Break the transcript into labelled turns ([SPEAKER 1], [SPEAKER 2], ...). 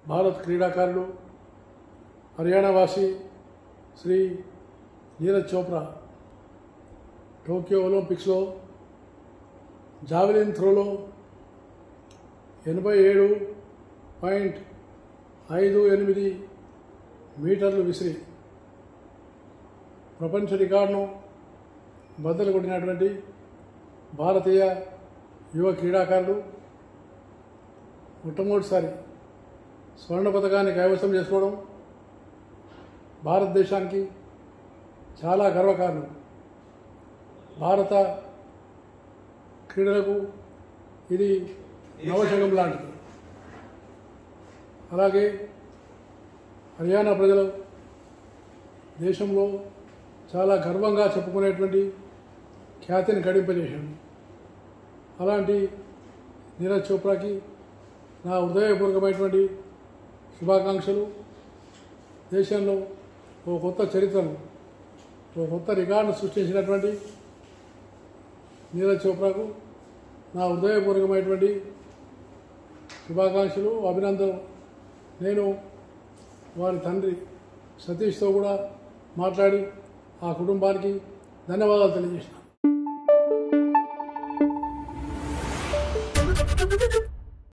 [SPEAKER 1] భారత్ క్రీడాకారుడు హర్యానా వాసి శ్రీ నీరజ్ చోప్రా టోక్యో ఒలింపిక్స్లో జావెలిన్ త్రోలో ఎనభై ఏడు పాయింట్ ఐదు ఎనిమిది మీటర్లు విసిరి ప్రపంచ రికార్డును బద్దలు కొట్టినటువంటి భారతీయ యువ క్రీడాకారుడు మొట్టమొదటిసారి స్వర్ణ పథకాన్ని కైవసం చేసుకోవడం భారతదేశానికి చాలా గర్వకారణం భారత క్రీడలకు ఇది నవశకం లాంటిది అలాగే హర్యానా ప్రజలు దేశంలో చాలా గర్వంగా చెప్పుకునేటువంటి ఖ్యాతిని గడింపజేశాడు అలాంటి నీరజ్ చోప్రాకి నా హృదయపూర్వకమైనటువంటి శుభాకాంక్షలు దేశంలో ఓ కొత్త చరిత్రను ఓ కొత్త రికార్డును సృష్టించినటువంటి నీరజ్ చోప్రాకు నా హృదయపూర్వకమైనటువంటి శుభాకాంక్షలు అభినందనలు నేను వారి తండ్రి సతీష్తో కూడా మాట్లాడి ఆ కుటుంబానికి ధన్యవాదాలు తెలియజేసిన